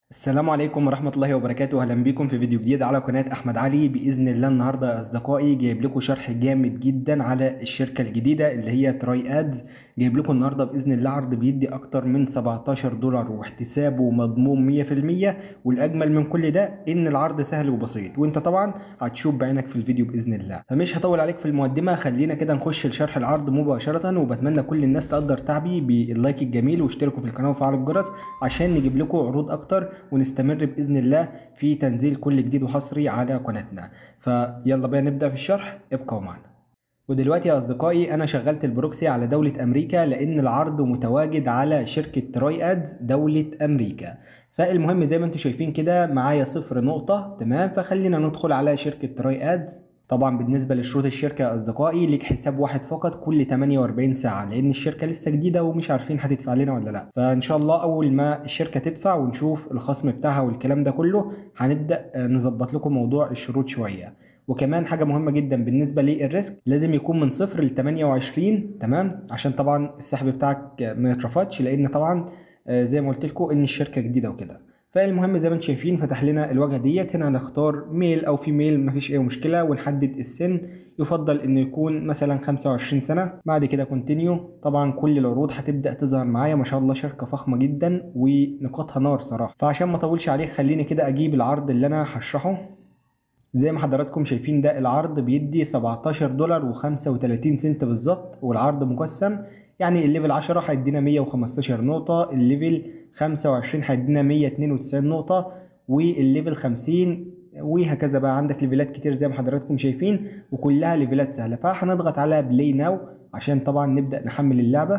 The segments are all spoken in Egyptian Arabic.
السلام عليكم ورحمة الله وبركاته أهلا بكم في فيديو جديد على قناة أحمد علي بإذن الله النهاردة يا أصدقائي جايب لكم شرح جامد جدا على الشركة الجديدة اللي هي تراي أدز جايب لكم النهاردة بإذن الله عرض بيدي أكتر من 17 دولار واحتسابه مضمون 100% والأجمل من كل ده إن العرض سهل وبسيط وأنت طبعا هتشوف بعينك في الفيديو بإذن الله فمش هطول عليك في المقدمة خلينا كده نخش لشرح العرض مباشرة وبتمنى كل الناس تقدر تعبي باللايك الجميل واشتركوا في القناة وفعلوا الجرس عشان نجيب لكم عروض أكتر ونستمر باذن الله في تنزيل كل جديد وحصري على قناتنا فيلا بينا نبدا في الشرح ابقوا معنا ودلوقتي يا اصدقائي انا شغلت البروكسي على دوله امريكا لان العرض متواجد على شركه تراي ادز دوله امريكا فالمهم زي ما انتم شايفين كده معايا صفر نقطه تمام فخلينا ندخل على شركه تراي ادز طبعا بالنسبة لشروط الشركة يا أصدقائي ليك حساب واحد فقط كل 48 ساعة لأن الشركة لسه جديدة ومش عارفين هتدفع لنا ولا لأ فإن شاء الله أول ما الشركة تدفع ونشوف الخصم بتاعها والكلام ده كله هنبدأ نظبط لكم موضوع الشروط شوية وكمان حاجة مهمة جدا بالنسبة للريسك لازم يكون من صفر ل 28 تمام عشان طبعا السحب بتاعك ما يترفضش لأن طبعا زي ما قلت لكم إن الشركة جديدة وكده فالمهم زي ما انتم شايفين فتح لنا الواجهه ديت هنا هنختار ميل او فيميل مفيش اي مشكله ونحدد السن يفضل انه يكون مثلا 25 سنه بعد كده كونتينيو طبعا كل العروض هتبدا تظهر معايا ما شاء الله شركه فخمه جدا ونقاطها نار صراحه فعشان ما اطولش عليك خليني كده اجيب العرض اللي انا هشرحه زي ما حضراتكم شايفين ده العرض بيدي 17 دولار و35 سنت بالظبط والعرض مقسم يعني الليفل 10 هيدينا 115 نقطة الليفل 25 هيدينا 192 نقطة والليفل 50 وهكذا بقى عندك ليفلات كتير زي ما حضراتكم شايفين وكلها ليفلات سهلة فهنضغط على بلاي ناو عشان طبعا نبدأ نحمل اللعبة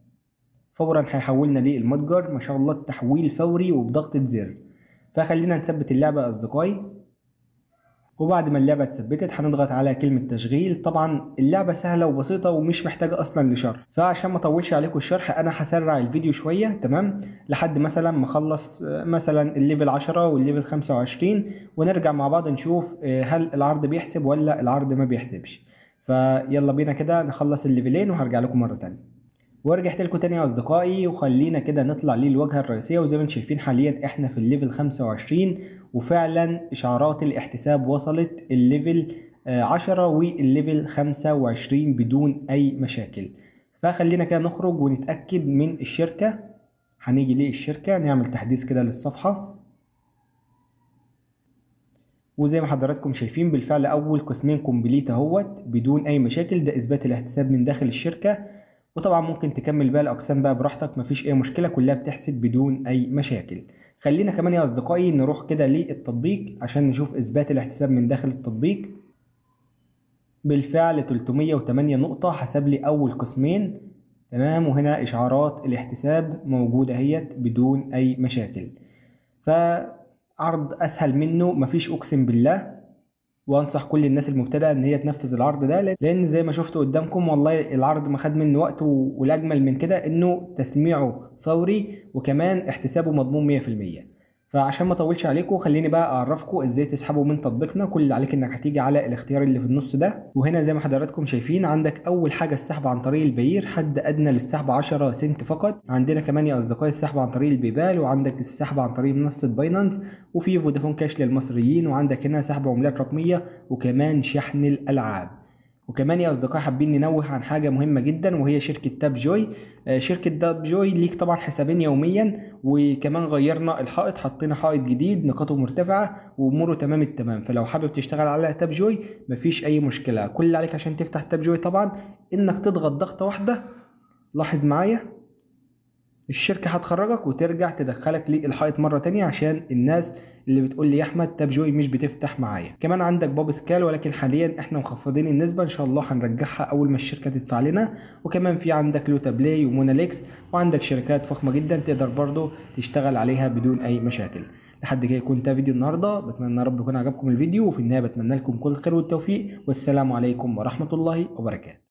فورا هيحولنا للمتجر ما شاء الله التحويل فوري وبضغطة زر فخلينا نثبت اللعبة يا أصدقائي وبعد ما اللعبة اتثبتت هنضغط على كلمة تشغيل طبعا اللعبة سهلة وبسيطة ومش محتاجة أصلا لشرح فعشان ما أطولش عليكم الشرح أنا هسرع الفيديو شوية تمام لحد مثلا ما أخلص مثلا الليفل 10 والليفل 25 ونرجع مع بعض نشوف هل العرض بيحسب ولا العرض ما بيحسبش فيلا بينا كده نخلص الليفلين وهرجع لكم مرة تانية ورجعت لكم تاني يا اصدقائي وخلينا كده نطلع للواجهه الرئيسيه وزي ما انتم شايفين حاليا احنا في الليفل 25 وفعلا اشعارات الاحتساب وصلت الليفل 10 والليفل 25 بدون اي مشاكل فخلينا كده نخرج ونتاكد من الشركه هنيجي للشركه نعمل تحديث كده للصفحه وزي ما حضراتكم شايفين بالفعل اول قسمين كومبليت اهوت بدون اي مشاكل ده اثبات الاحتساب من داخل الشركه وطبعا ممكن تكمل باقي الاقسام بقى براحتك مفيش اي مشكله كلها بتحسب بدون اي مشاكل خلينا كمان يا اصدقائي نروح كده للتطبيق عشان نشوف اثبات الاحتساب من داخل التطبيق بالفعل 308 نقطه حسب لي اول قسمين تمام وهنا اشعارات الاحتساب موجوده اهيت بدون اي مشاكل فعرض اسهل منه مفيش اقسم بالله وانصح كل الناس المبتدئه ان هي تنفذ العرض ده لان زي ما شفتوا قدامكم والله العرض ما خد منه وقت والاجمل من كده انه تسميعه فوري وكمان احتسابه مضمون 100% فعشان ما اطولش عليكم خليني بقى اعرفكم ازاي تسحبوا من تطبيقنا كل اللي عليك انك هتيجي على الاختيار اللي في النص ده وهنا زي ما حضراتكم شايفين عندك اول حاجه السحب عن طريق البيير حد ادنى للسحب 10 سنت فقط عندنا كمان يا اصدقائي السحب عن طريق البيبال وعندك السحب عن طريق منصه باينانس وفي فودافون كاش للمصريين وعندك هنا سحب عملات رقميه وكمان شحن الالعاب وكمان يا اصدقائي حابين ننوه عن حاجه مهمه جدا وهي شركه تاب جوي شركه تاب جوي ليك طبعا حسابين يوميا وكمان غيرنا الحائط حطينا حائط جديد نقاطه مرتفعه واموره تمام التمام فلو حابب تشتغل على تاب جوي مفيش اي مشكله كل اللي عليك عشان تفتح تاب جوي طبعا انك تضغط ضغطه واحده لاحظ معايا الشركة هتخرجك وترجع تدخلك للحائط مرة تانية عشان الناس اللي بتقول لي يا احمد تاب جوي مش بتفتح معايا كمان عندك باب سكال ولكن حاليا احنا مخفضين النسبة ان شاء الله هنرجعها اول ما الشركة تدفع لنا وكمان في عندك لوتا بلاي وموناليكس وعندك شركات فخمة جدا تقدر برضو تشتغل عليها بدون اي مشاكل لحد كده يكون ده فيديو النهارده بتمنى يا رب يكون عجبكم الفيديو وفي النهايه بتمنى لكم كل خير والتوفيق والسلام عليكم ورحمه الله وبركاته